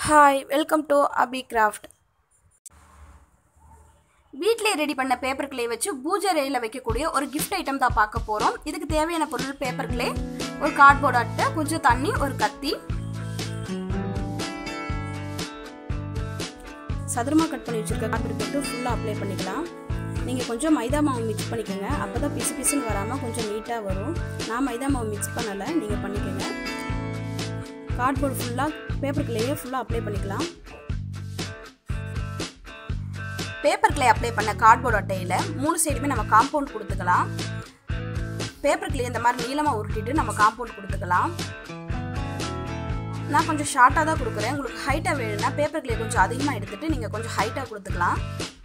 hi welcome to Abhi craft வீட்டிலே ready பண்ண paper clay வச்சு பூஜை ரேயில் வைக்கக்கூடிய ஒரு கிஃப்ட் ஐட்டம் தான் பார்க்க போகிறோம் இதுக்கு தேவையான பொருள் பேப்பர் கிளே ஒரு கார்ட்போர்ட் அட்டை கொஞ்சம் தண்ணி ஒரு கத்தி சதுரமாக கட் பண்ணி வச்சுருக்க கார்ட்போர்ட் போட்டு ஃபுல்லாக அப்ளை பண்ணிக்கலாம் நீங்கள் கொஞ்சம் மைதா மாவு மிக்ஸ் பண்ணிக்கோங்க அப்போ தான் பிசு பிசுன்னு வராமல் கொஞ்சம் நீட்டாக வரும் நான் மைதா மாவு மிக்ஸ் பண்ணலை நீங்கள் பண்ணிக்கோங்க கார்ட்போர்ட் ஃபுல்லாக பேப்பர் கிளேயே ஃபுல்லாக அப்ளை பண்ணிக்கலாம் பேப்பர் கிளே அப்ளை பண்ண கார்ட்போர்ட் அட்டையில் மூணு சைடுமே நம்ம காம்பவுண்ட் கொடுத்துக்கலாம் பேப்பர் கிளே இந்த மாதிரி நீளமாக உருட்டிட்டு நம்ம காம்பவுண்ட் கொடுத்துக்கலாம் நான் கொஞ்சம் ஷார்ட்டாக தான் கொடுக்குறேன் உங்களுக்கு ஹைட்டாக வேணும்னா பேப்பர் கிளே கொஞ்சம் அதிகமாக எடுத்துகிட்டு நீங்கள் கொஞ்சம் ஹைட்டாக கொடுத்துக்கலாம்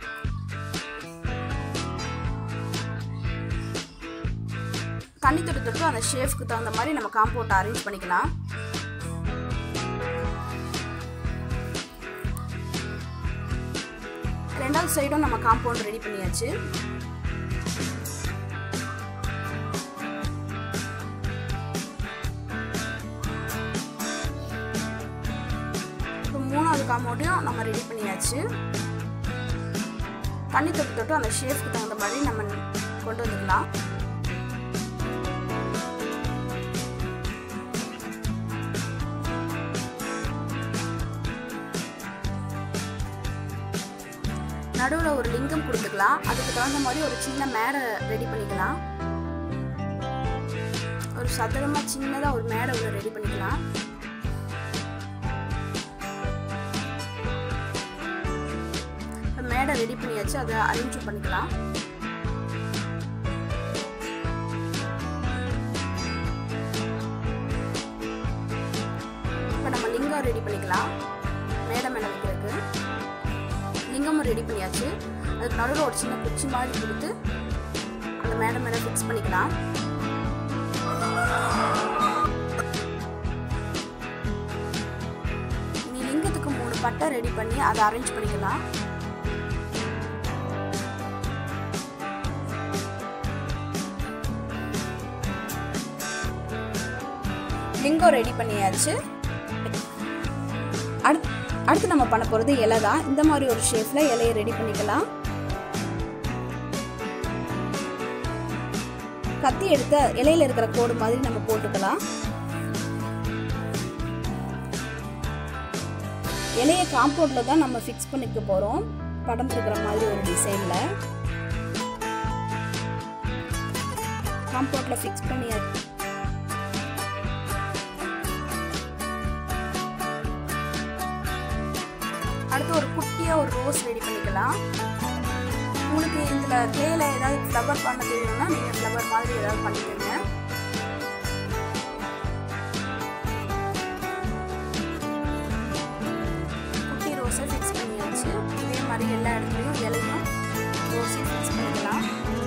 தண்ணி தொட்டு தொட்டு அந்த ஷேஃப்க்கு தகுந்த மாதிரி நம்ம காம்பவுண்ட் அரேஞ்ச் பண்ணிக்கலாம் ரெண்டாவது சைடும் நம்ம காம்பவுண்ட் ரெடி பண்ணியாச்சு இப்போ மூணாவது காம்பவுண்டையும் நம்ம ரெடி பண்ணியாச்சு தண்ணி தொட்டு தொட்டு அந்த ஷேஃப்க்கு தகுந்த மாதிரி நம்ம கொண்டு வந்துக்கலாம் நடுவில் ஒரு லிங்கம் கொடுத்துக்கலாம் அதுக்கு தகுந்த மாதிரி ஒரு சின்ன மேடை ரெடி பண்ணிக்கலாம் ஒரு சதுரமாக சின்னதாக ஒரு மேடை ஒன்று ரெடி பண்ணிக்கலாம் மேடை ரெடி பண்ணியாச்சு அதை அரேஞ்ச் பண்ணிக்கலாம் இப்போ நம்ம லிங்கம் ரெடி பண்ணிக்கலாம் மேடை மேலே வைக்கிறதுக்கு லிங்கமும் ரெடி பண்ணியாச்சு அதுக்கு நடுவில் ஒரு சின்ன குச்சி மாதிரி கொடுத்து அந்த மேடம் மேலே ஃபிக்ஸ் பண்ணிக்கலாம் நீ லிங்கத்துக்கு மூணு பட்டை ரெடி பண்ணி அதை அரேஞ்ச் பண்ணிக்கலாம் லிங்கம் ரெடி பண்ணியாச்சு அடுத்து அடுத்து நம்ம பண்ண போகிறது இலை தான் இந்த மாதிரி ஒரு ஷேப்பில் இலையை ரெடி பண்ணிக்கலாம் கத்தி எடுத்த இலையில இருக்கிற கோடு மாதிரி நம்ம போட்டுக்கலாம் இலையை காம்பவுண்டில் தான் நம்ம ஃபிக்ஸ் பண்ணிக்க போகிறோம் படம் இருக்கிற மாதிரி ஒரு டிசைனில் காம்பவுண்டில் ஃபிக்ஸ் பண்ணி அடுத்து ஒரு குட்டியாக ஒரு ரோஸ் ரெடி பண்ணிக்கலாம் உங்களுக்கு இதில் கிளேயில் ஏதாவது ஃப்ளவர் பண்ண தெரியும்னா நீங்கள் ஃப்ளவர் மாதிரி ஏதாவது பண்ணிக்கோங்க குட்டி ரோஸை ஃபிக்ஸ் பண்ணியாச்சு இதே மாதிரி எல்லா இடத்துலையும் இலையும் ரோஸையும் ஃபிக்ஸ் பண்ணிக்கலாம்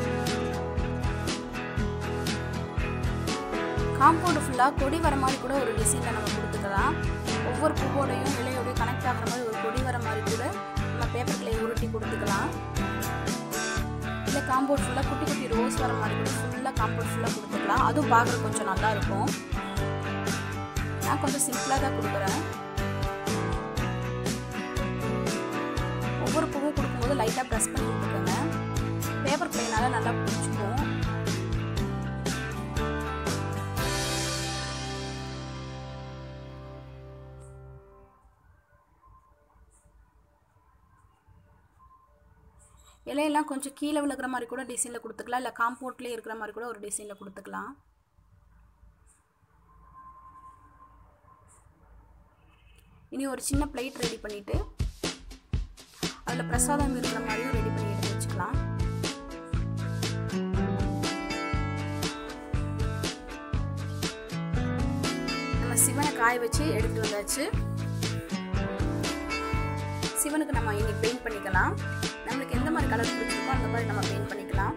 காம்பவுண்டு ஃபுல்லாக கொடி வர மாதிரி கூட ஒரு டிசைனில் நம்ம கொடுத்துக்கலாம் ஒவ்வொரு பூவோடையும் இலையோடையும் கனெக்ட் ஆகிற மாதிரி ஒரு கொடி வர மாதிரி கூட நம்ம பேப்பர் கிளே உருட்டி கொடுத்துக்கலாம் இல்லை காம்பவுண்ட் ஃபுல்லாக குட்டி குட்டி ரோஸ் வர மாதிரி கூட ஃபுல்லாக காம்பவுண்ட் ஃபுல்லாக கொடுத்துக்கலாம் அதுவும் பார்க்குறது கொஞ்சம் நல்லா இருக்கும் நான் கொஞ்சம் சிம்பிளாக தான் கொடுக்குறேன் ஒவ்வொரு பூவும் கொடுக்கும்போது லைட்டாக ப்ரெஸ் பண்ணி கொடுத்துக்கோங்க பேப்பர் கிளேனால நல்லா பிடிச்சிக்கும் இலையெல்லாம் கொஞ்சம் கீழே விழுகிற மாதிரி கூட டிசைனில் கொடுத்துக்கலாம் இல்லை காம்பவுண்ட்லேயே இருக்கிற மாதிரி கூட ஒரு டிசைனில் கொடுத்துக்கலாம் இனி ஒரு சின்ன பிளேட் ரெடி பண்ணிவிட்டு அதில் பிரசாதம் இருக்கிற மாதிரியும் ரெடி பண்ணி எடுத்து வச்சுக்கலாம் நம்ம சிவனை காய வச்சு எடுத்துகிட்டு வந்தாச்சு சிவனுக்கு நம்ம இனி பெயிண்ட் பண்ணிக்கலாம் நம்மளுக்கு எந்த மாதிரி கலர் பிடிச்சிருக்கோ அந்த மாதிரி நம்ம பெயிண்ட் பண்ணிக்கலாம்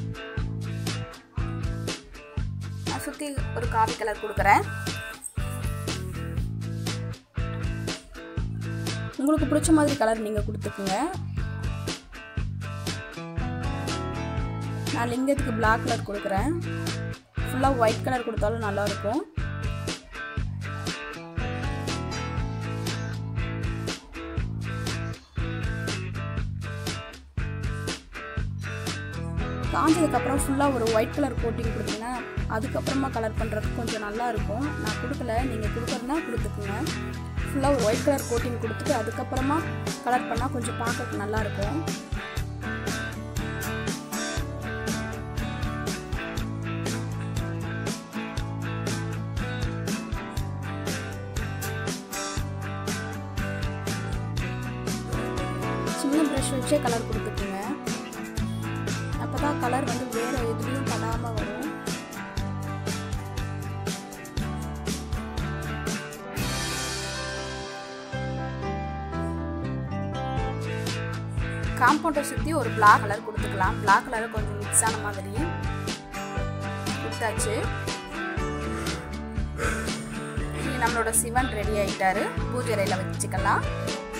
நான் சுற்றி ஒரு காவி கலர் கொடுக்குறேன் உங்களுக்கு பிடிச்ச மாதிரி கலர் நீங்கள் கொடுத்துக்குங்க நான் லிங்கத்துக்கு பிளாக் கலர் கொடுக்குறேன் ஃபுல்லாக ஒயிட் கலர் கொடுத்தாலும் நல்லாயிருக்கும் காஞ்சதுக்கப்புறம் ஃபுல்லாக ஒரு ஒயிட் கலர் கோட்டிங் கொடுத்தீங்கன்னா அதுக்கப்புறமா கலர் பண்ணுறதுக்கு கொஞ்சம் நல்லா இருக்கும் நான் கொடுக்கல நீங்கள் கொடுக்குறதுனா கொடுத்துக்குங்க ஃபுல்லாக ஒரு ஒயிட் கலர் கோட்டிங் கொடுத்துட்டு அதுக்கப்புறமா கலர் பண்ணால் கொஞ்சம் பார்க்கறதுக்கு நல்லாயிருக்கும் சின்ன ப்ரஷ் வச்சே கலர் கொடுத்துக்குங்க அப்போ தான் கலர் வந்து வேறு எதுலேயும் படாமல் வரும் காம்பவுண்டை சுற்றி ஒரு பிளாக் கலர் கொடுத்துக்கலாம் பிளாக் கலர் கொஞ்சம் மிக்ஸ் ஆன மாதிரி கொடுத்தாச்சு இனி நம்மளோட சிவன் ரெடி ஆயிட்டாரு பூஜை அறையில் வச்சுக்கலாம்